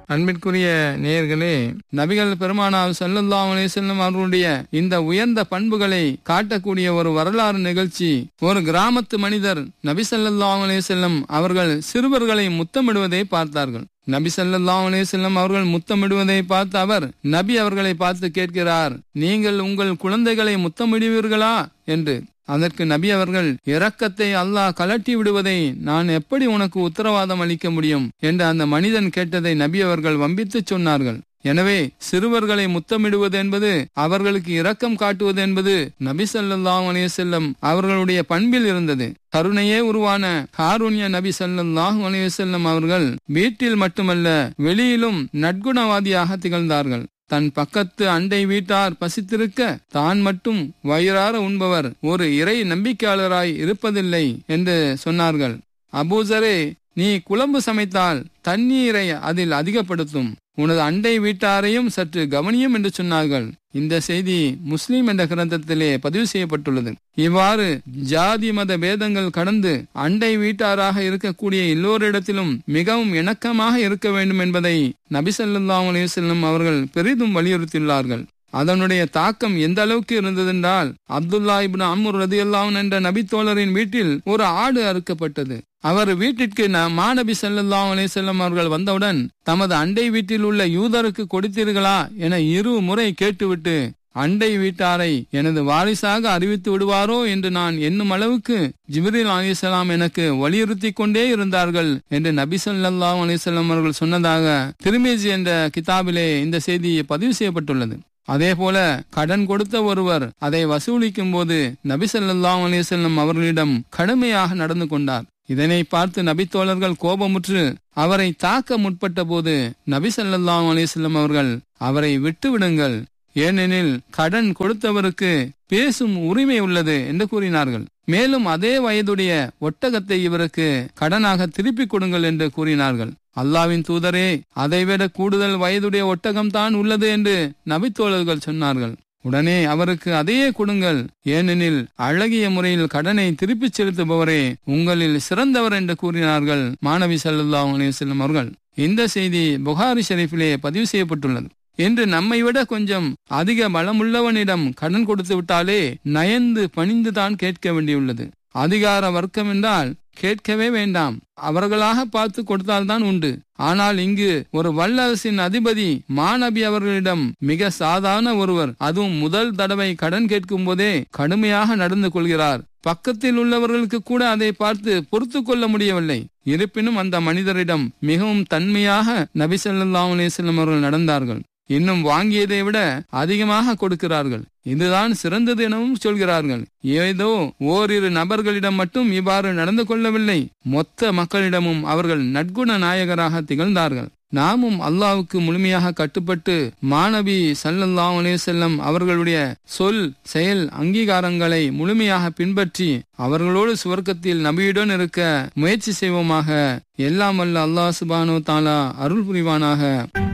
அன்பிற்குரிய நேயர்களே நபிகள் பெருமானார் ஸல்லல்லாஹு அலைஹி வஸல்லம் அவர்களுடைய இந்த உயர்ந்த பண்புகளை காட்டக்கூடிய ஒரு வரலாறு நிகழ்ச்சி ஒரு கிராமத்து மனிதர் நபி ஸல்லல்லாஹு அலைஹி வஸல்லம் அவர்கள் சிறுவர்களை முத்தமிடுவதை பார்த்தார்கள் நபி ஸல்லல்லாஹு அலைஹி வஸல்லம் அவர்கள் முத்தமிடுவதை பார்த்த அவர் நபி அவர்களை பார்த்து கேட்கிறார் நீங்கள் உங்கள் குழந்தைகளை முத்தமிடுவீர்களா என்று அதற்கு நபி அவர்கள் இரக்கத்தை அல்லாஹ் கலட்டி விடுவதை நான் எப்படி உனக்கு உத்தரவாதம் அளிக்க முடியும் என்று அந்த மனிதன் கேட்டதை நபி அவர்கள் வம்பித்து சொன்னார்கள் எனவே சிறுவர்களை முத்தமிடுவது என்பது அவர்களுக்கு இரக்கம் காட்டுவது என்பது நபி ஸல்லல்லாஹு அலைஹி வஸல்லம் அவர்களுடைய பண்பில் இருந்தது கருணையே உருவான ஹாருண்ய நபி ஸல்லல்லாஹு அலைஹி வஸல்லம் அவர்கள் வீட்டில் மட்டுமல்ல வெளியிலும் நற்குணவாதியாக திகழ்ந்தார்கள் தன் பக்கத்து அண்டை வீட்டார் பசித்திருக்க தான் மட்டும் வயிறார உண்பவர் ஒரு இறை நம்பிக்கையாளராய் இருப்பதில்லை என்று சொன்னார்கள் அபூசரே நீ குழம்பு சமைத்தால் தண்ணீரை அதில் அதிகப்படுத்தும் உனது அண்டை வீட்டாரையும் சற்று கவனியும் என்று சொன்னார்கள் இந்த செய்தி முஸ்லிம் என்ற கிரந்தத்திலே பதிவு செய்யப்பட்டுள்ளது இவ்வாறு ஜாதி மத பேதங்கள் கடந்து அண்டை வீட்டாராக இருக்கக்கூடிய எல்லோரிடத்திலும் மிகவும் இணக்கமாக இருக்க வேண்டும் என்பதை நபிசல்லாஹ் அலையுசல்லம் அவர்கள் பெரிதும் வலியுறுத்தியுள்ளார்கள் அதனுடைய தாக்கம் எந்த அளவுக்கு இருந்ததென்றால் அப்துல்லா இப்னு அம்முர் ரதியுல்லாஹன் என்ற நபித்தோழரின் வீட்டில் ஒரு ஆடு அறுக்கப்பட்டது அவர் வீட்டிற்கு மாநபி சல்லாஹ் அலிசல்லம் அவர்கள் வந்தவுடன் தமது அண்டை வீட்டில் உள்ள யூதருக்கு கொடுத்தீர்களா என இரு முறை கேட்டுவிட்டு அண்டை வீட்டாரை எனது வாரிசாக அறிவித்து விடுவாரோ என்று நான் எண்ணும் அளவுக்கு ஜிப்ரில் அலிசலாம் எனக்கு வலியுறுத்தி கொண்டே இருந்தார்கள் என்று நபி சொல்லாஹ் அலிசல்லாம் அவர்கள் சொன்னதாக திருமேஜி என்ற கிதாபிலே இந்த செய்தி பதிவு செய்யப்பட்டுள்ளது அதே போல கடன் கொடுத்த ஒருவர் அதை வசூலிக்கும் போது நபி சொல்லாஹ் அலிசல்லம் அவர்களிடம் கடுமையாக நடந்து கொண்டார் இதனை பார்த்து நபித்தோழர்கள் கோபமுற்று அவரை தாக்க முற்பட்ட போது நபி சல்லாஹ் அலிஸ்லம் அவர்கள் அவரை விட்டு விடுங்கள் ஏனெனில் கடன் கொடுத்தவருக்கு பேசும் உரிமை உள்ளது என்று கூறினார்கள் மேலும் அதே வயதுடைய ஒட்டகத்தை இவருக்கு கடனாக திருப்பிக் கொடுங்கள் என்று கூறினார்கள் அல்லாவின் தூதரே அதைவிட கூடுதல் வயதுடைய ஒட்டகம் தான் உள்ளது என்று நபித்தோழர்கள் சொன்னார்கள் உடனே அவருக்கு அதையே கொடுங்கள் ஏனெனில் அழகிய முறையில் கடனை திருப்பிச் செலுத்துபவரே உங்களில் சிறந்தவர் என்று கூறினார்கள் மாணவி சல்லா அலிவசல்லம் அவர்கள் இந்த செய்தி புகாரி ஷெரீஃபிலே பதிவு செய்யப்பட்டுள்ளது என்று நம்மை விட கொஞ்சம் அதிக பலமுள்ளவனிடம் கடன் கொடுத்து விட்டாலே நயந்து பணிந்துதான் கேட்க வேண்டியுள்ளது அதிகார வர்க்கம் என்றால் கேட்கவே வேண்டாம் அவர்களாக பார்த்து கொடுத்தால்தான் உண்டு ஆனால் இங்கு ஒரு வல்லரசின் அதிபதி மாநபி அவர்களிடம் மிக சாதாரண ஒருவர் அதுவும் முதல் தடவை கடன் கேட்கும் போதே கடுமையாக நடந்து கொள்கிறார் பக்கத்தில் உள்ளவர்களுக்கு கூட அதை பார்த்து பொறுத்து கொள்ள முடியவில்லை இருப்பினும் அந்த மனிதரிடம் மிகவும் தன்மையாக நபி சொல்லா அலிஸ்லம் அவர்கள் நடந்தார்கள் இன்னும் வாங்கியதை விட அதிகமாக கொடுக்கிறார்கள் இதுதான் சிறந்தது எனவும் சொல்கிறார்கள் ஏதோ ஓரிரு நபர்களிடம் மட்டும் இவ்வாறு நடந்து கொள்ளவில்லை மொத்த மக்களிடமும் அவர்கள் நற்குண நாயகராக திகழ்ந்தார்கள் நாமும் அல்லாவுக்கு முழுமையாக கட்டுப்பட்டு மாணவி சல்லல்லா செல்லம் அவர்களுடைய சொல் செயல் அங்கீகாரங்களை முழுமையாக பின்பற்றி அவர்களோடு சுவர்க்கத்தில் நபியுடன் இருக்க முயற்சி செய்வோமாக எல்லாம் வல்ல அல்லாஹ் சுபானோ தாலா அருள் புரிவானாக